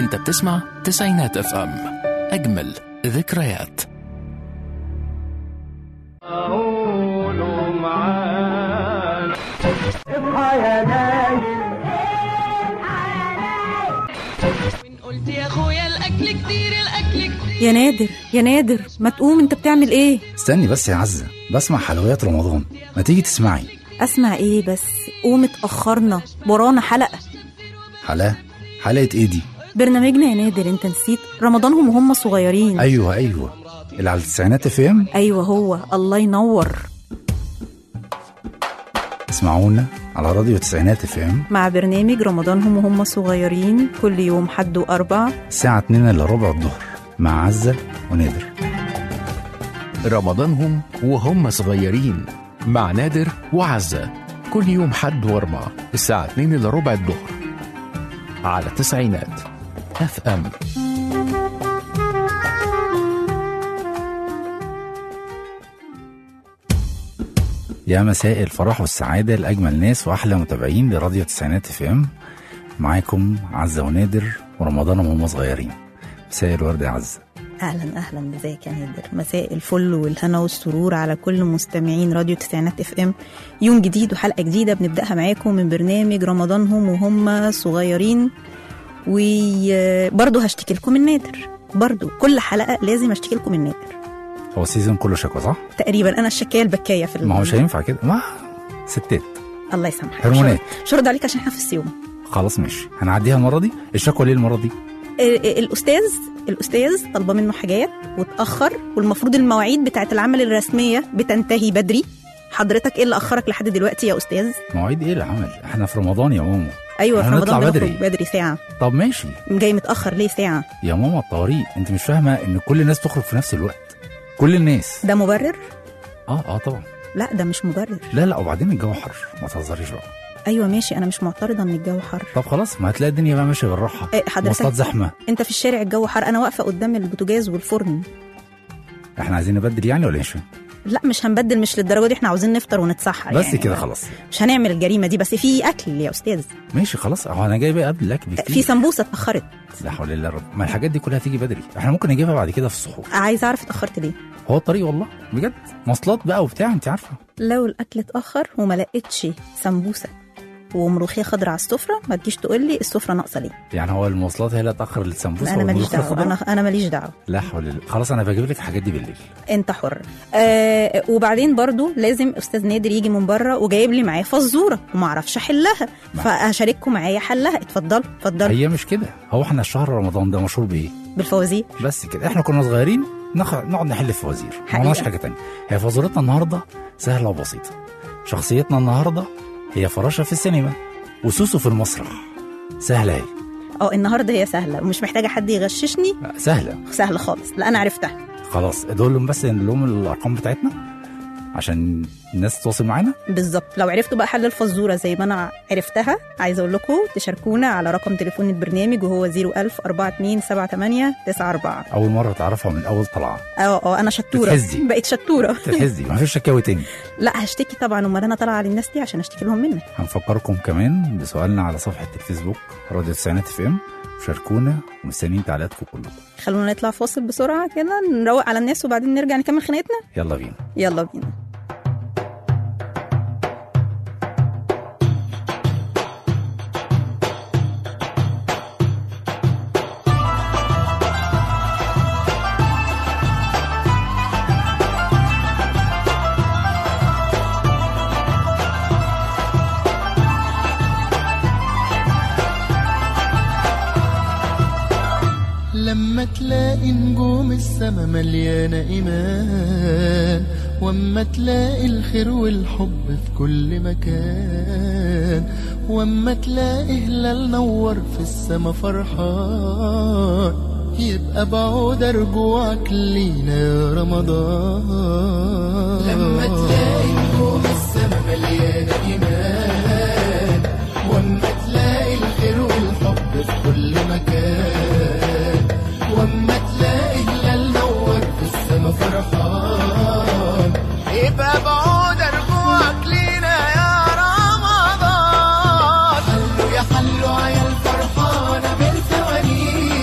انت بتسمع تسعينات اف ام اجمل ذكريات قولوا معانا اصحى يا نايم قلت يا اخويا الاكل كتير الاكل كتير يا نادر يا نادر ما تقوم انت بتعمل ايه استني بس يا عزة بسمع حلويات رمضان ما تيجي تسمعي اسمع ايه بس قوم اتاخرنا ورانا حلقه حلقة حلقة ايه دي برنامجنا يا نادر انت نسيت رمضانهم وهم صغيرين ايوه ايوه اللي على التسعينات اف ام ايوه هو الله ينور اسمعونا على راديو تسعينات اف ام مع برنامج رمضانهم وهم صغيرين كل يوم حد واربع الساعة 2 الا ربع الظهر مع عزة ونادر رمضانهم وهم صغيرين مع نادر وعزة كل يوم حد واربع الساعة 2 الا ربع الظهر على تسعينات اف ام يا مساء الفرح والسعادة لأجمل ناس وأحلى متابعين لراديو تسعينات اف ام معاكم عزة ونادر ورمضانهم وهم صغيرين مساء الورد يا عزة اهلا اهلا ازيك يا نادر مساء الفل والهنا والسرور على كل مستمعين راديو تسعينات اف ام يوم جديد وحلقه جديده بنبداها معاكم من برنامج رمضانهم وهم صغيرين وبرضه هشتكي لكم من نادر برضه كل حلقه لازم اشتكي لكم من نادر هو السيزون كله شكوى صح؟ تقريبا انا الشكايه البكايه في ما هو مش هينفع كده ما ستات الله يسامحك هرمونات. مش- مش هرد عليك عشان احنا في السيوم خلاص ماشي هنعديها المرة دي الشكوى ليه المرة دي؟ ال- ال- الاستاذ الاستاذ طالبه منه حاجات واتاخر والمفروض المواعيد بتاعت العمل الرسميه بتنتهي بدري حضرتك ايه اللي اخرك لحد دلوقتي يا استاذ مواعيد ايه العمل؟ احنا في رمضان يا ماما ايوه في هنطلع رمضان بدري. بنخرج بدري ساعه طب ماشي جاي متاخر ليه ساعه يا ماما الطوارئ انت مش فاهمه ان كل الناس تخرج في نفس الوقت كل الناس ده مبرر اه اه طبعا لا ده مش مبرر لا لا وبعدين الجو حر ما تهزريش بقى ايوه ماشي انا مش معترضه ان الجو حر طب خلاص ما هتلاقي الدنيا بقى ماشيه بالراحه إيه، حضرتك- مواصلات زحمه انت في الشارع الجو حر انا واقفه قدام البوتاجاز والفرن احنا عايزين نبدل يعني ولا ايش لا مش هنبدل مش للدرجه دي احنا عاوزين نفطر ونتسحر بس يعني. كده خلاص مش هنعمل الجريمه دي بس في اكل يا استاذ ماشي خلاص اهو انا جاي بقى قبل الاكل في بكتير سمبوسه اتاخرت لا حول الله رب ما الحاجات دي كلها تيجي بدري احنا ممكن نجيبها بعد كده في السحور عايزه اعرف اتاخرت ليه هو الطريق والله بجد مواصلات بقى وبتاع انت عارفه لو الاكل اتاخر وما لقيتش سمبوسه وملوخيه خضراء على السفره ما تجيش تقول لي السفره ناقصه ليه يعني هو المواصلات هي اللي تاخر للسمبوسه انا ماليش والملوخية دعوه الخضراء؟ انا انا ماليش دعوه لا حول الله خلاص انا بجيب لك الحاجات دي بالليل انت حر آه وبعدين برضو لازم استاذ نادر يجي من بره وجايب لي معاه فزوره وما اعرفش احلها ما- فهشارككم معايا حلها اتفضلوا اتفضلوا هي مش كده هو احنا الشهر رمضان ده مشهور بايه بالفوازير بس كده احنا كنا صغيرين نخ... نقعد نحل الفوازير ما حقيقة. عملناش حاجه تانية هي فزورتنا النهارده سهله وبسيطه شخصيتنا النهارده هي فراشه في السينما وسوسو في المسرح سهله اهي اه النهارده هي سهله ومش محتاجه حد يغششني لا، سهله سهله خالص لا انا عرفتها خلاص دول لهم بس لهم الارقام بتاعتنا عشان الناس تتواصل معانا بالظبط لو عرفتوا بقى حل الفزوره زي ما انا عرفتها عايزه اقول لكم تشاركونا على رقم تليفون البرنامج وهو 01000 4278 94 اول مره تعرفها من اول طلعه اه اه انا شطوره تتهزي. بقيت شطوره تتهزي ما فيش شكاوي تاني لا هشتكي طبعا امال انا طالعه للناس دي عشان اشتكي لهم منك هنفكركم كمان بسؤالنا على صفحه الفيسبوك راديو تسعينات اف ام شاركونا ومستنيين تعليقاتكم كلكم خلونا نطلع فاصل بسرعه كده نروق على الناس وبعدين نرجع نكمل خناقتنا يلا بينا يلا بينا لما تلاقي نجوم السما مليانة إيمان واما تلاقي الخير والحب في كل مكان واما تلاقي هلال نور في السما فرحان يبقى بعود رجوعك لينا يا رمضان لما تلاقي نجوم السما مليانة إيمان واما تلاقي الخير والحب في كل مكان واما تلاقي هلال نور في السما فرحان يبقى بعود رجوعك لينا يا رمضان حلو يا حلو يا الفرحانة بالفوانيس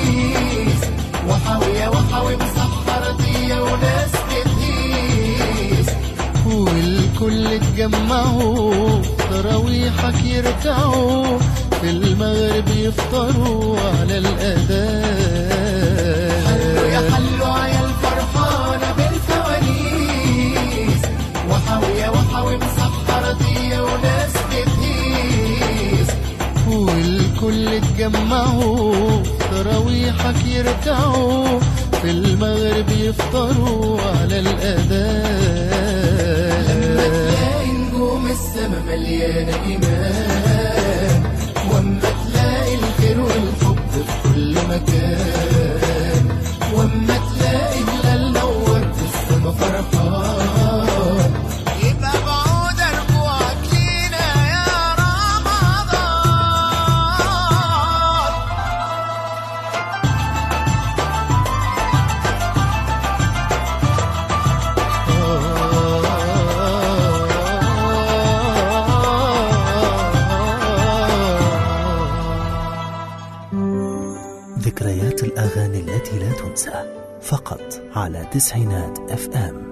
اتجمعوا تراويحك يركعوا في المغرب يفطروا على الأذان حلوا يا حلوا عيال فرحانة بالفوانيس وحاوية وحاوي مسحرة دي وناس بتهيس والكل اتجمعوا تراويحك يركعوا في المغرب يفطروا على الأذان لما تلاقي نجوم السما مليانة إيمان وأما تلاقي الخير والحب في كل مكان وأما تلاقي هلال نور في السما فرحان يبقى بعود رجوعك لينا يا رمضان ذكريات الأغاني التي لا تنسى فقط على تسعينات اف ام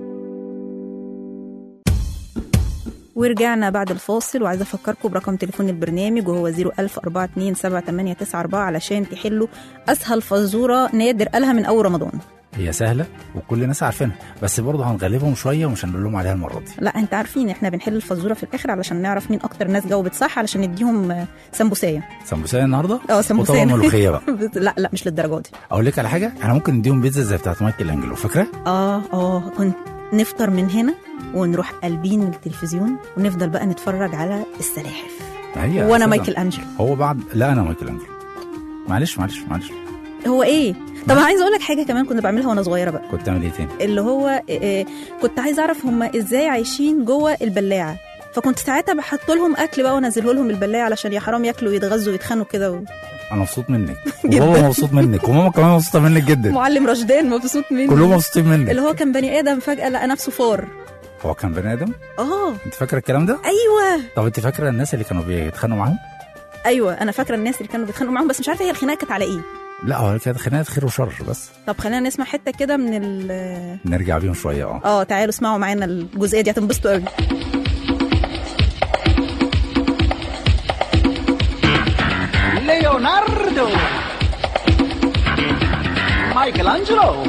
ورجعنا بعد الفاصل وعايزه افكركم برقم تليفون البرنامج وهو 010427894 علشان تحلوا اسهل فزوره نادر قالها من اول رمضان هي سهله وكل الناس عارفينها بس برضه هنغلبهم شويه ومش هنقول لهم عليها المره دي لا انت عارفين احنا بنحل الفزوره في الاخر علشان نعرف مين اكتر ناس جاوبت صح علشان نديهم آه، سمبوسيه سمبوسيه النهارده اه سمبوسيه وطبعا ملوخيه بقى لا لا مش للدرجه دي اقول لك على حاجه احنا ممكن نديهم بيتزا زي بتاعت مايكل انجلو فاكره اه اه كنت نفطر من هنا ونروح قلبين التلفزيون ونفضل بقى نتفرج على السلاحف ما هي وانا أساساً. مايكل انجلو هو بعد لا انا مايكل انجلو معلش معلش معلش هو ايه طب انا عايزه اقول لك حاجه كمان كنت بعملها وانا صغيره بقى كنت تعمل ايه تاني اللي هو إيه كنت عايزه اعرف هم ازاي عايشين جوه البلاعه فكنت ساعتها بحط لهم اكل بقى وانزله لهم البلاعه علشان يا حرام ياكلوا ويتغذوا ويتخنوا كده و... انا مبسوط منك وبابا مبسوط منك وماما كمان مبسوطه منك جدا معلم رشدان مبسوط مني كلهم مبسوطين منك اللي هو كان بني ادم فجاه لقى نفسه فار هو كان بني ادم اه انت فاكره الكلام ده ايوه طب انت فاكره الناس اللي كانوا بيتخانقوا معاهم ايوه انا فاكره الناس اللي كانوا بيتخانقوا معاهم بس مش عارفه هي الخناقه كانت على ايه لا هو كانت خناقه خير وشر بس طب خلينا نسمع حته كده من ال نرجع بيهم شويه اه اه تعالوا اسمعوا معانا الجزئيه دي هتنبسطوا قوي Leonardo, Michelangelo,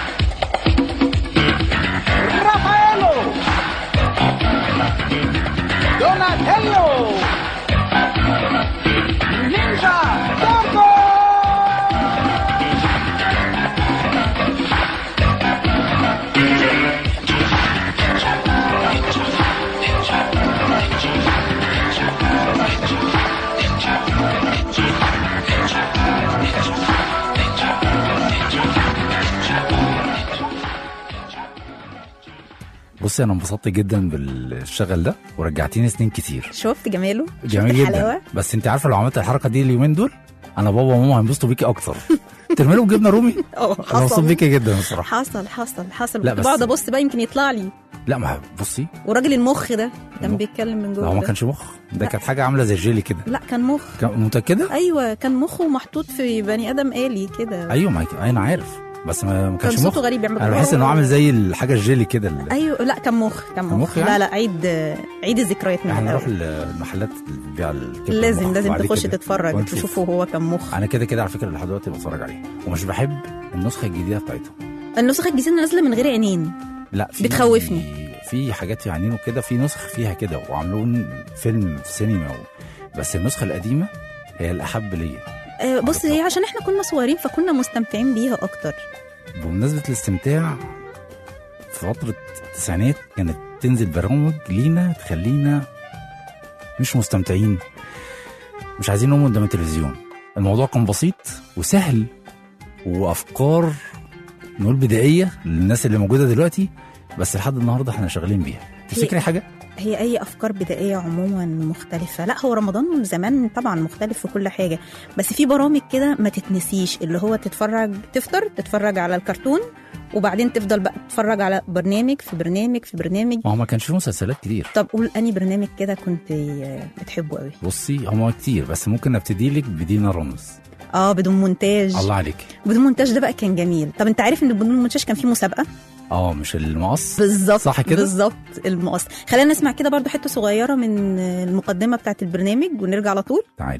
Raffaello, Donatello, Ninja Turtle. بصي انا انبسطت جدا بالشغل ده ورجعتيني سنين كتير شفت جماله جميل شفت جدا الحلاوه بس انت عارفه لو عملت الحركه دي اليومين دول انا بابا وماما هينبسطوا بيكي اكتر ترمي لهم جبنه رومي اه انا مبسوط حصل بيكي جدا بصراحه حصل حصل حصل لا كنت بس- بقعد ابص بقى يمكن يطلع لي لا ما بصي وراجل المخ ده كان المخ. بيتكلم من لا جوه هو ما ده. كانش مخ ده لا. كانت حاجه عامله زي الجيلي كده لا كان مخ كان متاكده ايوه كان مخه محطوط في بني ادم آلي كده ايوه ما انا عارف بس ما ما كان كانش مخ صوته غريب يعمل انا بحس انه عامل زي الحاجه الجيلي كده اللي- ايوه لا كان مخ كان مخ, كان مخ يعني؟ لا لا عيد عيد الذكريات من احنا الأول. نروح المحلات اللي بتبيع الكبده لازم والمخ لازم وبعد تخش كده تتفرج ونشوف. تشوفه هو كان مخ انا كده كده على فكره لحد دلوقتي بتفرج عليه ومش بحب النسخه الجديده بتاعتهم النسخه الجديده نازله من غير عينين لا في بتخوفني. في حاجات في عينين وكده في نسخ فيها كده وعاملون فيلم في سينما و... بس النسخه القديمه هي الاحب ليا آه بص هي عشان احنا كنا صغيرين فكنا مستمتعين بيها اكتر بمناسبه الاستمتاع في فتره التسعينات كانت تنزل برامج لينا تخلينا مش مستمتعين مش عايزين نقوم قدام التلفزيون الموضوع كان بسيط وسهل وافكار نقول بدائيه للناس اللي موجوده دلوقتي بس لحد النهارده احنا شغالين بيها تفتكري حاجه هي اي افكار بدائيه عموما مختلفه لا هو رمضان من زمان طبعا مختلف في كل حاجه بس في برامج كده ما تتنسيش اللي هو تتفرج تفطر تتفرج على الكرتون وبعدين تفضل بقى تتفرج على برنامج في برنامج في برنامج ما هو ما كانش فيه مسلسلات كتير طب قول اني برنامج كده كنت آه، بتحبه قوي بصي هما كتير بس ممكن ابتدي لك بدينا رامز اه بدون مونتاج الله عليك بدون مونتاج ده بقى كان جميل طب انت عارف ان بدون مونتاج كان فيه مسابقه اه مش المقص بالظبط صح كده بالظبط المقص خلينا نسمع كده برضو حته صغيره من المقدمه بتاعت البرنامج ونرجع على طول تعالي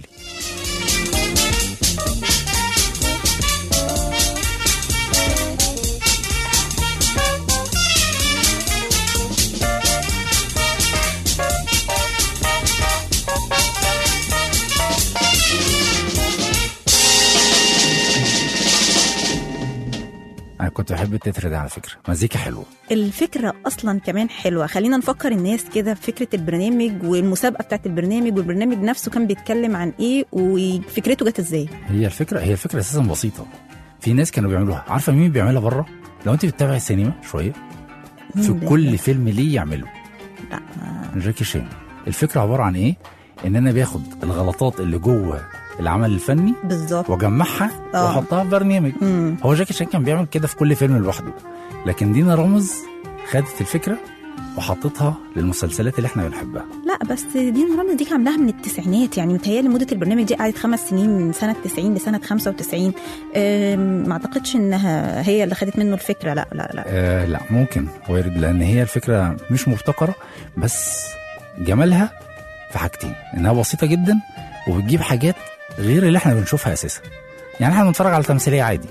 انا كنت بحب التتر ده على فكره مزيكا حلوه الفكرة أصلا كمان حلوة خلينا نفكر الناس كده في فكرة البرنامج والمسابقة بتاعت البرنامج والبرنامج نفسه كان بيتكلم عن إيه وفكرته جت إزاي هي الفكره هي الفكره اساسا بسيطه في ناس كانوا بيعملوها عارفه مين بيعملها بره لو انت بتتابع السينما شويه في مين ده؟ كل فيلم ليه يعمله لا ما- جاكي شان الفكره عباره عن ايه ان انا باخد الغلطات اللي جوه العمل الفني بالظبط واجمعها آه. واحطها في برنامج مم. هو جاكي شان كان بيعمل كده في كل فيلم لوحده لكن دينا رامز خدت الفكره وحطتها للمسلسلات اللي احنا بنحبها لا بس دينا رامز دي عاملاها من التسعينات يعني متهيألي مدة البرنامج دي قعدت خمس سنين من سنة 90 لسنة 95 أم، ما أعتقدش إنها هي اللي خدت منه الفكرة لا لا لا آه لا ممكن وارد لان هي الفكره مش مبتكره بس جمالها في حاجتين انها بسيطه جدا وبتجيب حاجات غير اللي احنا بنشوفها اساسا يعني احنا بنتفرج على تمثيليه عادي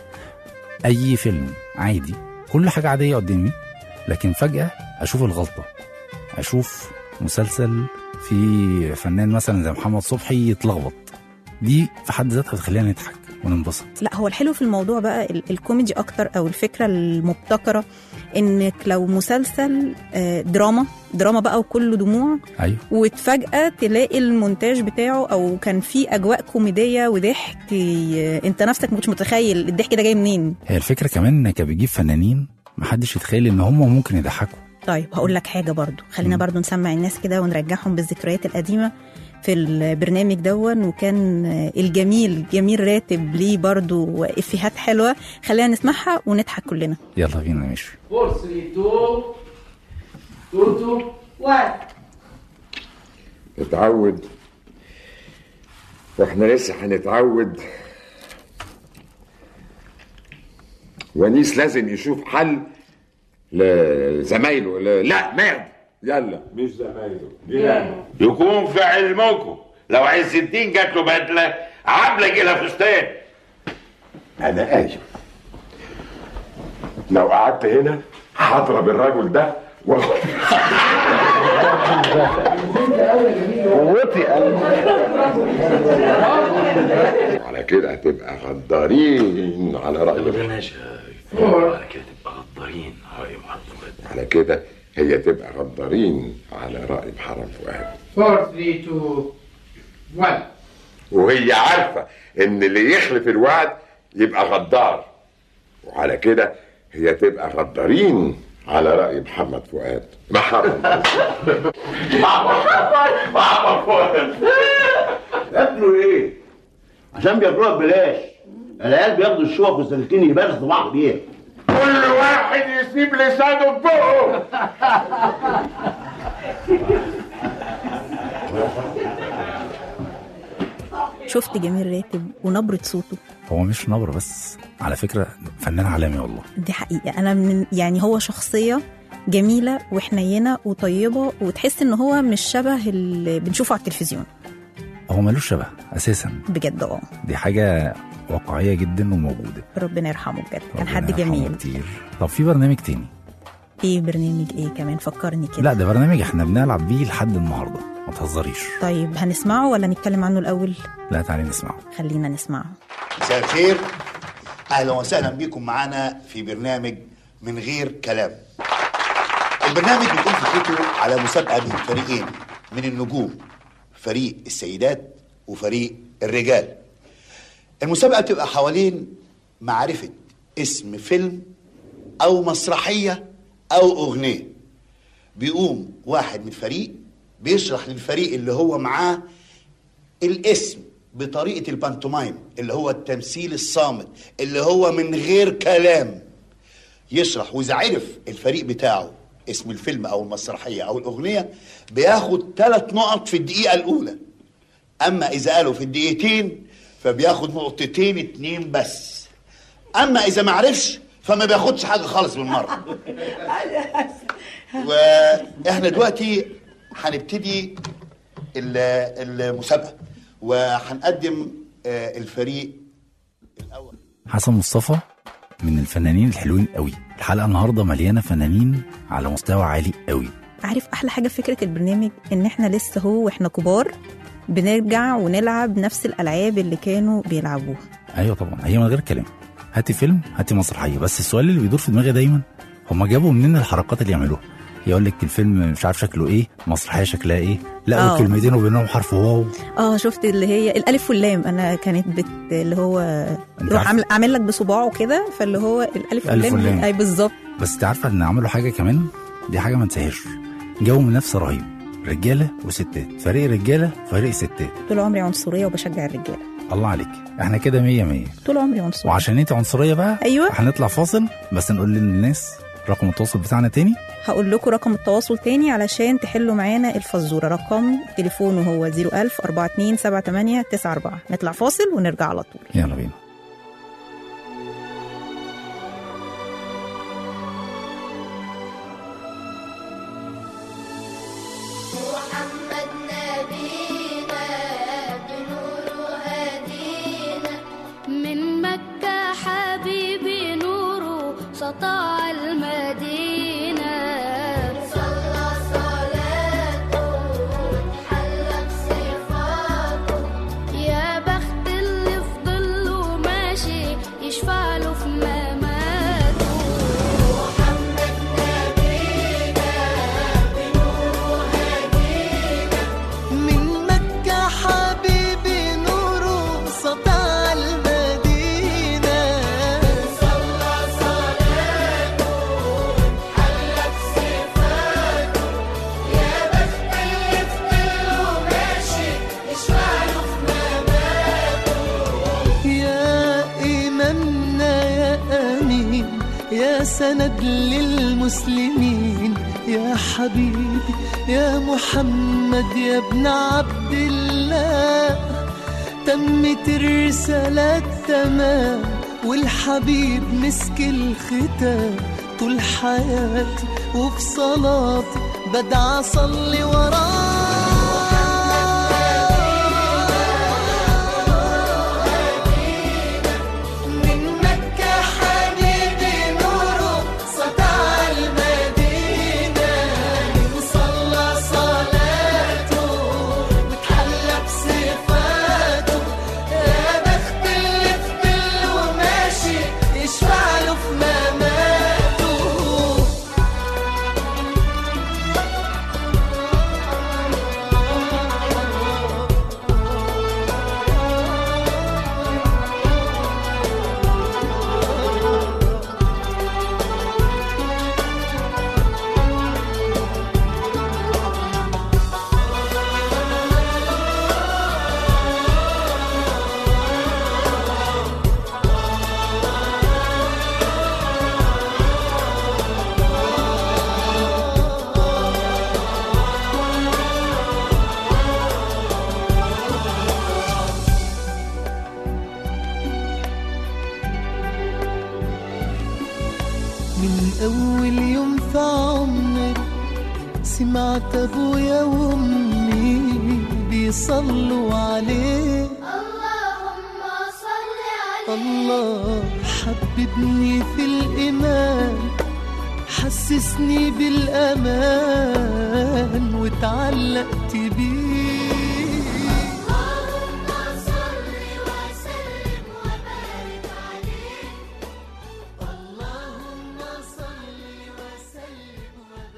اي فيلم عادي كل حاجه عاديه قدامي لكن فجاه اشوف الغلطه اشوف مسلسل في فنان مثلا زي محمد صبحي يتلخبط دي في حد ذاتها بتخلينا نضحك وننبسط لا هو الحلو في الموضوع بقى ال- الكوميدي اكتر او الفكره المبتكره انك لو مسلسل آه، دراما دراما بقى وكله دموع ايوه وتفاجأ تلاقي المونتاج بتاعه او كان فيه اجواء كوميديه وضحك آه، انت نفسك مش متخيل الضحك ده جاي منين هي الفكره كمان انك بيجيب فنانين محدش يتخيل ان هم ممكن يضحكوا طيب هقول لك حاجه برضو خلينا برضو نسمع الناس كده ونرجعهم بالذكريات القديمه في البرنامج دون وكان آه، الجميل جميل راتب ليه برضو افيهات حلوه خلينا نسمعها ونضحك كلنا يلا بينا ماشي 4 3 2 2 2 1 اتعود واحنا لسه هنتعود ونيس لازم يشوف حل لزمايله ل- لا ماد يلا مش زمايله جيرانه يكون في علمكم لو عز الدين جات له بدله عامله كده فستان انا قايم لو قعدت هنا هضرب الرجل ده واخد قوتي على كده هتبقى غدارين على رأي على كده تبقى غدارين هاي محمد على كده هي تبقى غدارين على رأي محرم فؤاد 4 3 2 1 وهي عارفة إن اللي يخلف الوعد يبقى غدار وعلى كده هي تبقى غدارين على رأي محمد فؤاد محرم محمد فؤاد ياكلوا ايه؟ عشان بياكلوها ببلاش العيال بياخدوا الشوك والسكاكين يبرزوا بعض بيها كل واحد يسيب لسانه في بقه شفت جميل راتب ونبرة صوته هو مش نبرة بس على فكرة فنان عالمي والله دي حقيقة أنا من يعني هو شخصية جميلة وحنينة وطيبة وتحس إن هو مش شبه اللي بنشوفه على التلفزيون هو ملوش شبه أساسا بجد اه دي حاجة واقعية جدا وموجودة ربنا يرحمه بجد كان ربنا حد يرحمه جميل كتير طب في برنامج تاني ايه برنامج ايه كمان فكرني كده لا ده برنامج احنا بنلعب بيه لحد النهاردة ما تهزريش طيب هنسمعه ولا نتكلم عنه الأول لا تعالي نسمعه خلينا نسمعه مساء الخير اهلا وسهلا بكم معانا في برنامج من غير كلام البرنامج بيكون فكرته على مسابقه بين فريقين من النجوم فريق السيدات وفريق الرجال المسابقه بتبقى حوالين معرفه اسم فيلم او مسرحيه او اغنيه بيقوم واحد من الفريق بيشرح للفريق اللي هو معاه الاسم بطريقة البانتومايم اللي هو التمثيل الصامت اللي هو من غير كلام يشرح وإذا عرف الفريق بتاعه اسم الفيلم أو المسرحية أو الأغنية بياخد ثلاث نقط في الدقيقة الأولى أما إذا قالوا في الدقيقتين فبياخد نقطتين اتنين بس أما إذا معرفش فما بياخدش حاجه خالص بالمره واحنا دلوقتي هنبتدي ال- المسابقه وهنقدم آه، الفريق حسن مصطفى من الفنانين الحلوين قوي الحلقه النهارده مليانه فنانين على مستوى عالي قوي عارف احلى حاجه في فكره البرنامج ان احنا لسه هو واحنا كبار بنرجع ونلعب نفس الالعاب اللي كانوا بيلعبوها ايوه طبعا هي من غير كلام هاتي فيلم هاتي مسرحيه بس السؤال اللي بيدور في دماغي دايما هم جابوا منين الحركات اللي يعملوها يقول لك الفيلم مش عارف شكله ايه مسرحيه شكلها ايه لا آه. وكلمتين وبينهم حرف واو اه شفت اللي هي الالف واللام انا كانت بت اللي هو يروح عارفة- عامل عامل لك بصباعه كده فاللي هو الالف الألف واللام واللام. اي بالظبط بس انت عارفه ان عملوا حاجه كمان دي حاجه ما انساهاش جو منافسه رهيب رجاله وستات فريق رجاله فريق ستات طول عمري عنصريه وبشجع الرجاله الله عليك احنا كده مية مية طول عمري عنصريه وعشان انت عنصريه بقى ايوه هنطلع فاصل بس نقول للناس رقم التواصل بتاعنا تاني هقول لكم رقم التواصل تاني علشان تحلوا معانا الفزوره رقم تليفونه هو 01000 42 78 94 نطلع فاصل ونرجع على طول يلا بينا محمد نبينا بنور هدينا من مكة حبيبي نوره سطع المدينة صلى صلاته حلى بصفاته يا بخت اللي في ظله ماشي يشفع له في مماته محمد نبينا بنور هدينا من مكة حبيبي نوره سطع المدينة صلى صلاته حلى بصفاته يا بخت اللي في ظله ماشي يشفع له في مماته يا إمامنا يا أمين يا سند للمسلمين يا حبيبي يا محمد يا ابن عبد الله تمت الرسالة تمام والحبيب مسك الختام طول حياتي وفي صلاتي بدعى أصلي وراه من مكة حبيبي نوره سطع المدينة وصلى صلاته وتحلى بصفاته يا بخت اللي في ظله ماشي يشفع له في مماته من أول يوم في عمري سمعت أبويا وأمي بيصلوا عليه اللهم صل عليه الله حببني في الإيمان حسسني بالأمان وتعلقت بيه اللهم صل وسلم وبارك عليه اللهم صل وسلم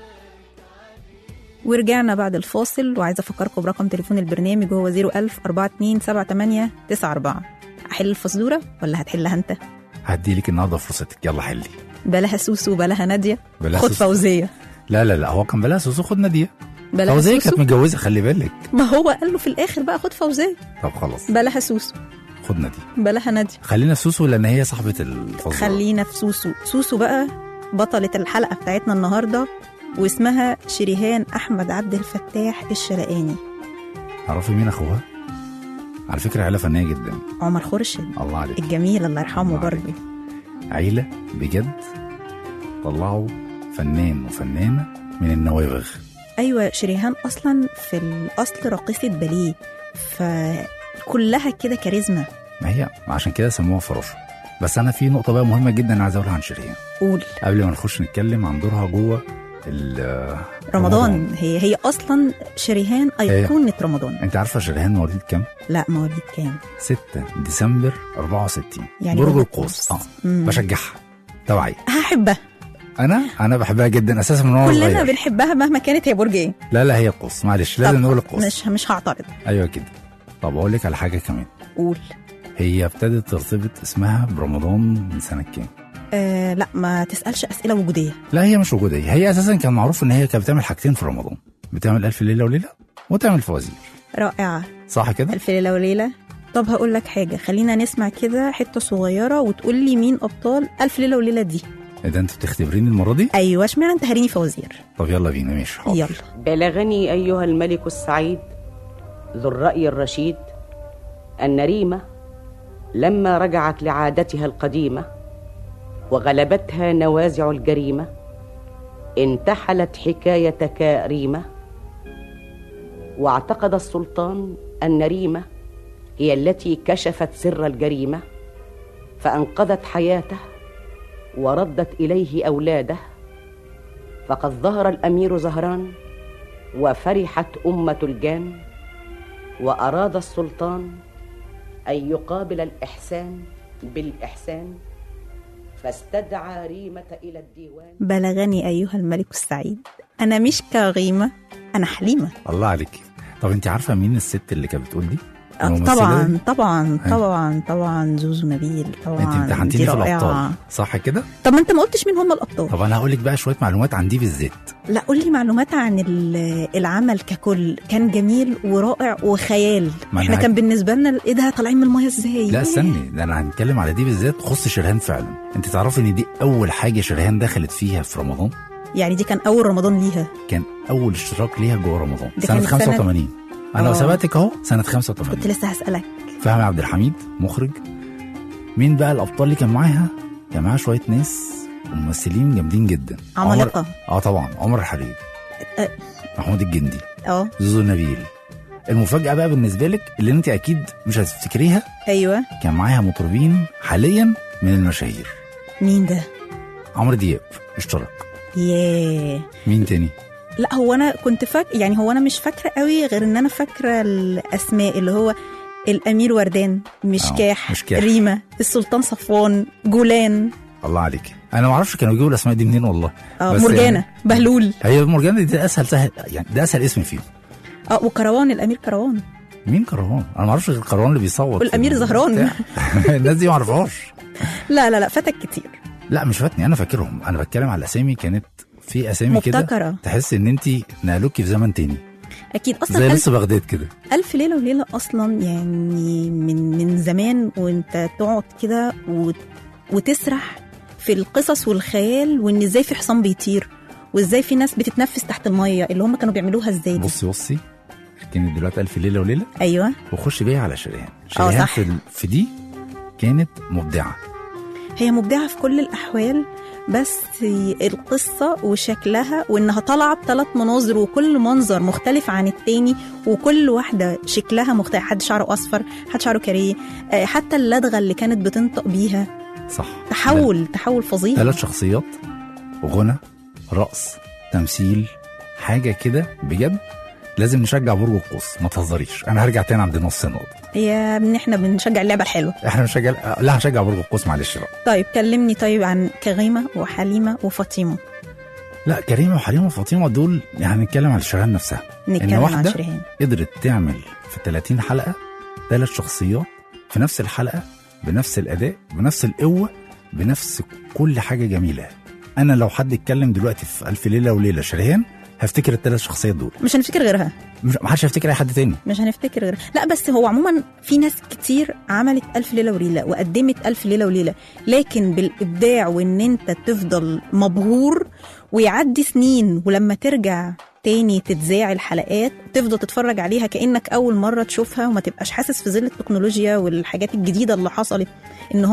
ورجعنا بعد الفاصل وعايزه افكركم برقم تليفون البرنامج وهو 01000 42 78 94 احل الفزوره ولا هتحلها انت هديلك النهارده فرصتك يلا حلي بلاها سوسو بلاها ناديه بلاها خد سوسو. فوزيه لا لا لا هو كان بلاها سوسو خد ناديه بلاها فوزيه سوسو كانت متجوزه خلي بالك ما هو قال له في الاخر بقى خد فوزيه طب خلاص بلاها سوسو خد ناديه بلاها ناديه خلينا سوسو لان هي صاحبه الفزوره خلينا في سوسو سوسو بقى بطلة الحلقة بتاعتنا النهاردة واسمها شريهان أحمد عبد الفتاح الشرقاني تعرفي مين اخوها على فكره عيله فنيه جدا عمر خورشيد الله عليك الجميل الله يرحمه برضه عيله بجد طلعوا فنان وفنانه من النوابغ ايوه شريهان اصلا في الاصل راقصه باليه فكلها كده كاريزما ما هي عشان كده سموها فراشه بس انا في نقطه بقى مهمه جدا عايز اقولها عن شيرين قول قبل ما نخش نتكلم عن دورها جوه ال- رمضان هي هي اصلا شريهان ايقونه رمضان انت عارفه شيرين مواليد كام؟ لا مواليد كام 6 ديسمبر 64 يعني برج برج القوس اه مم. بشجعها توعي هحبها انا انا بحبها جدا اساسا من وانا كلنا صغير بنحبها مهما كانت هي برج ايه لا لا هي القوس معلش لازم طب نقول القوس مش مش هعترض ايوه كده طب اقول لك على حاجه كمان قول هي ابتدت ترتبط اسمها برمضان من سنه كام؟ آه لا ما تسالش اسئله وجوديه لا هي مش وجوديه هي اساسا كان معروف ان هي كانت بتعمل حاجتين في رمضان بتعمل الف ليله وليله وتعمل فوازير رائعه صح كده؟ الف ليله وليله طب هقول لك حاجه خلينا نسمع كده حته صغيره وتقول لي مين ابطال الف ليله وليله دي ايه ده انت بتختبريني المره دي؟ ايوه اشمعنى انت هاريني فوازير طب يلا بينا ماشي حاضر يلا بلغني أيها الملك السعيد ذو الرأي الرشيد أن ريمة لما رجعت لعادتها القديمة وغلبتها نوازع الجريمة انتحلت حكاية كريمة واعتقد السلطان أن ريمة هي التي كشفت سر الجريمة فأنقذت حياته وردت إليه أولاده فقد ظهر الأمير زهران وفرحت أمة الجان وأراد السلطان أن يقابل الإحسان بالإحسان فاستدعى ريمة إلى الديوان بلغني ايها الملك السعيد انا مش كريمه انا حليمه الله عليك طب انت عارفه مين الست اللي كانت بتقول دي؟ آه، الممثلة طبعا دي؟ طبعا أيوة. طبعا طبعا زوزو نبيل طبعا انت امتحنتيني دي في رائعة. الابطال صح كده؟ طب ما انت ما قلتش مين هم الابطال طب انا هقول لك بقى شويه معلومات عن دي بالذات لا قول لي معلومات عن ال- العمل ككل كان جميل ورائع وخيال ما أنا احنا هك- كان بالنسبه لنا ايه ده طالعين من الميه ازاي لا استني ده انا هنتكلم على دي بالذات تخص شرهان فعلا انت تعرفي ان دي اول حاجه شرهان دخلت فيها في رمضان يعني دي كان اول رمضان ليها كان اول اشتراك ليها جوه رمضان دي سنه كانت سنة- 85 انا آه. سبقتك اهو سنه 85 كنت لسه هسالك فهمي عبد الحميد مخرج مين بقى الابطال اللي كان معاها كان معاها شويه ناس ممثلين جامدين جدا عمالقة. عمر... اه طبعا عمر الحريري أه. محمود الجندي اه زوزو نبيل المفاجاه بقى بالنسبه لك اللي انت اكيد مش هتفتكريها ايوه كان معاها مطربين حاليا من المشاهير مين ده عمرو دياب اشترك ياه مين تاني لا هو انا كنت فاك يعني هو انا مش فاكره قوي غير ان انا فاكره الاسماء اللي هو الامير وردان مشكاح, مشكاح. ريما السلطان صفوان جولان الله عليك انا ما اعرفش كانوا بيجيبوا الاسماء دي منين والله اه بس مرجانه يعني بهلول هي مرجانه دي اسهل سهل يعني ده اسهل اسم فيهم اه وكروان الامير كروان مين كروان انا ما اعرفش غير كروان اللي بيصوت والامير زهران بتاع. الناس دي ما اعرفهاش لا لا لا فاتك كتير لا مش فاتني انا فاكرهم انا بتكلم على اسامي كانت في اسامي كده مبتكرة. تحس ان انت نقلوكي في زمن تاني اكيد زي اصلا لسه ألف, بغداد كده الف ليله وليله اصلا يعني من من زمان وانت تقعد كده وت- وتسرح في القصص والخيال وان ازاي في حصان بيطير وازاي في ناس بتتنفس تحت الميه اللي هم كانوا بيعملوها ازاي دي بصي بصي كانت دلوقتي الف ليله وليله ايوه وخش بيها على شريهان شريهان صح. في, ال- في دي كانت مبدعه هي مبدعة في كل الأحوال بس القصة وشكلها وإنها طالعة بثلاث مناظر وكل منظر مختلف عن التاني وكل واحدة شكلها مختلف حد شعره أصفر حد شعره كاريه آه، حتى اللدغة اللي كانت بتنطق بيها صح تحول تحول فظيع ثلاث شخصيات غنى رقص تمثيل حاجه كده بجد لازم نشجع برج القوس ما تهزريش انا هرجع تاني عند نص النقطه يا ابني احنا بنشجع اللعبة الحلوة احنا نشجع لا هنشجع برج القوس معلش بقى طيب كلمني طيب عن كريمة وحليمة وفاطمة لا كريمه وحليمه وفاطمه دول يعني هنتكلم على شريهان نفسها نتكلم ان عن واحده شريهان قدرت تعمل في 30 حلقه ثلاث شخصيات في نفس الحلقه بنفس الاداء بنفس القوه بنفس كل حاجه جميله انا لو حد اتكلم دلوقتي في الف ليله وليله شريهان هفتكر الثلاث شخصيات دول مش هنفتكر غيرها مش ما حدش هيفتكر اي حد تاني مش هنفتكر غير لا بس هو عموما في ناس كتير عملت ألف ليلة وليلة وقدمت ألف ليلة وليلة لكن بالإبداع وإن أنت تفضل مبهور ويعدي سنين ولما ترجع تاني تتذاع الحلقات تفضل تتفرج عليها كأنك أول مرة تشوفها وما تبقاش حاسس في ظل التكنولوجيا والحاجات الجديدة اللي حصلت إن هم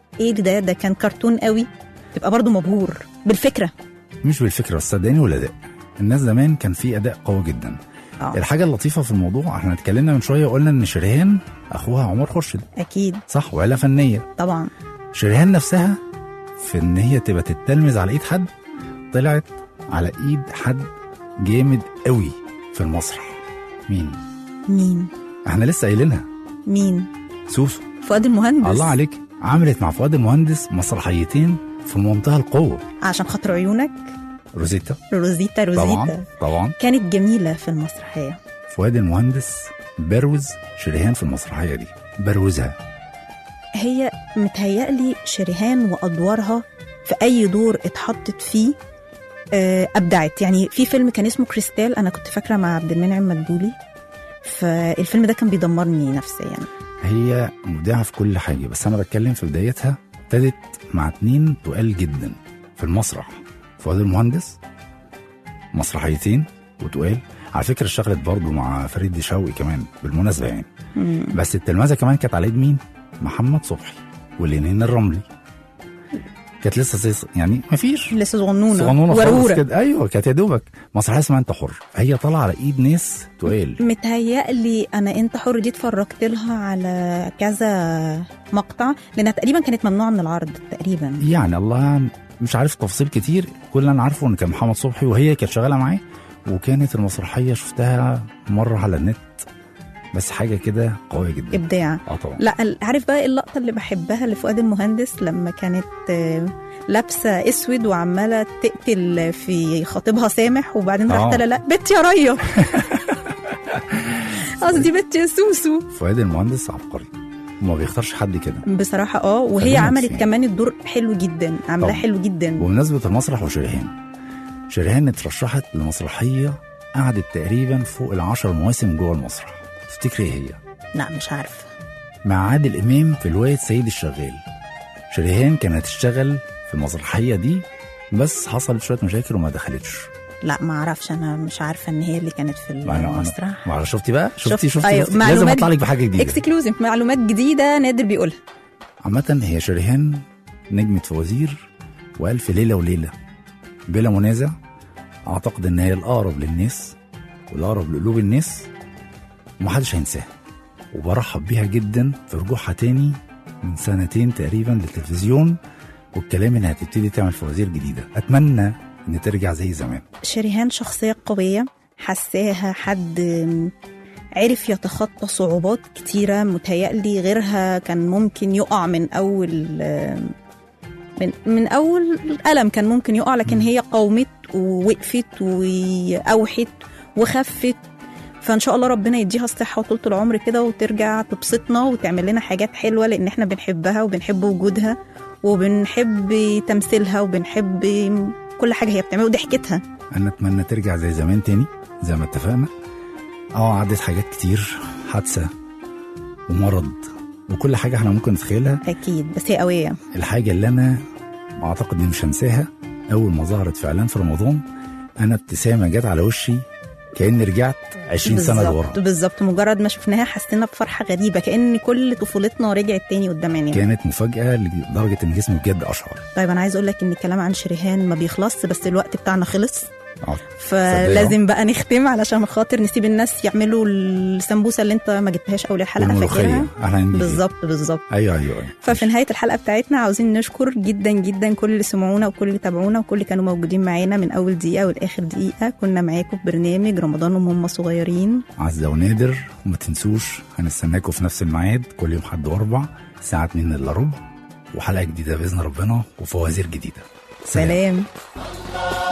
ايه ده ده كان كرتون قوي تبقى برضو مبهور بالفكره مش بالفكره بس صدقني والاداء الناس زمان كان في اداء قوي جدا آه. الحاجه اللطيفه في الموضوع احنا اتكلمنا من شويه وقلنا ان شريهان اخوها عمر خورشيد اكيد صح وعيله فنيه طبعا شريهان نفسها في ان هي تبقى تتلمذ على ايد حد طلعت على ايد حد جامد قوي في المسرح مين مين احنا لسه قايلينها مين سوسو فؤاد المهندس الله عليك عملت مع فؤاد المهندس مسرحيتين في منتهى القوه عشان خاطر عيونك روزيتا روزيتا روزيتا طبعا طبعا كانت جميله في المسرحيه فؤاد المهندس بروز شريهان في المسرحيه دي بروزها هي متهيألي شريهان وأدوارها في أي دور اتحطت فيه آه، أبدعت يعني في فيلم كان اسمه كريستال أنا كنت فاكرة مع عبد المنعم مدبولي فالفيلم ده كان بيدمرني نفسيا هي مبدعه في كل حاجه بس انا بتكلم في بدايتها ابتدت مع اتنين تقال جدا في المسرح فؤاد المهندس مسرحيتين وتقال على فكره اشتغلت برضه مع فريد شوقي كمان بالمناسبه يعني بس التلمذه كمان كانت على ايد مين؟ محمد صبحي ولينين الرملي كانت لسه زي يعني مفيش لسه صغنونة صغنونه خالص ورورة كده ايوه كانت يا دوبك مسرحيه اسمها انت حر هي طالعه على ايد ناس تقال متهيألي أنا أنت حر دي اتفرجت لها على كذا مقطع لأنها تقريبا كانت ممنوعة من العرض تقريبا يعني الله مش عارف تفاصيل كتير كل اللي انا عارفه ان كان محمد صبحي وهي كانت شغاله معاه وكانت المسرحيه شفتها مره على النت بس حاجه كده قويه جدا إبداع اه طبعا لا ال- عارف بقى اللقطة اللي بحبها لفؤاد المهندس لما كانت آه، لابسة اسود وعمالة تقتل في خطيبها سامح وبعدين آه. راحت لا لا بنت يا ريا قصدي بنت يا سوسو فؤاد المهندس عبقري وما بيختارش حد كده بصراحة اه وهي خلينا عملت نسيان. كمان الدور حلو جدا عاملاه طبعا. حلو جدا بمناسبه المسرح وشريهان شريهان اترشحت لمسرحيه قعدت تقريبا فوق العشر مواسم جوه المسرح تفتكري ايه هي؟ لا مش عارفة مع عادل امام في روايه سيد الشغال شريهان كانت تشتغل في المسرحيه دي بس حصلت شويه مشاكل وما دخلتش لا ما اعرفش انا مش عارفة ان هي اللي كانت في ما أنا- المسرح أنا- ما شفتي بقى شفتي شفت- شفتي, أيوة، شفتي. لازم معلومات- اطلع لك بحاجه جديده اكسكلوزيف معلومات جديدة نادر بيقولها عامة هي شريهان نجمة فوازير وألف ليلة وليلة بلا منازع أعتقد إن هي الأقرب للناس والأقرب لقلوب الناس ومحدش هينساها وبرحب بيها جدا في رجوعها تاني من سنتين تقريبا للتلفزيون والكلام إنها هتبتدي تعمل فوازير جديدة أتمنى إن ترجع زي زمان شريهان شخصية قوية حساها حد عرف يتخطى صعوبات كتيرة متهيألي غيرها كان ممكن يقع من أول من, من أول ألم كان ممكن يقع لكن هي قاومت ووقفت وأوحت وخفت فإن شاء الله ربنا يديها الصحة وطولة العمر كده وترجع تبسطنا وتعمل لنا حاجات حلوة لأن احنا بنحبها وبنحب وجودها وبنحب تمثيلها وبنحب كل حاجة هي بتعملها وضحكتها أنا أتمنى ترجع زي زمان تاني زي ما اتفقنا اه عدت حاجات كتير حادثة ومرض وكل حاجة احنا ممكن نتخيلها أكيد بس هي قوية الحاجة اللي أنا أعتقد إني مش هنساها أول ما ظهرت في إعلان في رمضان أنا ابتسامة جت على وشي كأني رجعت 20 سنة لورا بالظبط بالظبط مجرد ما شفناها حسينا بفرحة غريبة كأن كل طفولتنا رجعت تاني قدام عينينا كانت مفاجأة لدرجة إن جسمي بجد أشعر طيب أنا عايز أقول لك إن الكلام عن شريهان ما بيخلصش بس الوقت بتاعنا خلص اه فلازم بقى نختم علشان خاطر نسيب الناس يعملوا السمبوسه اللي انت ما جبتهاش اول الحلقه والملوخية. فاكرها احنا هنجيب. بالظبط بالظبط أيوه أيوه أيوه ففي نهايه الحلقه بتاعتنا عاوزين نشكر جدا جدا كل اللي سمعونا وكل اللي تابعونا وكل اللي كانوا موجودين معانا من اول دقيقه والاخر دقيقه كنا معاكم في برنامج رمضان وهم صغيرين عزة ونادر وما تنسوش هنستناكم في نفس الميعاد كل يوم حد وأربع الساعة 2 إلا ربع وحلقة جديدة بإذن ربنا وفوازير جديدة سلام الله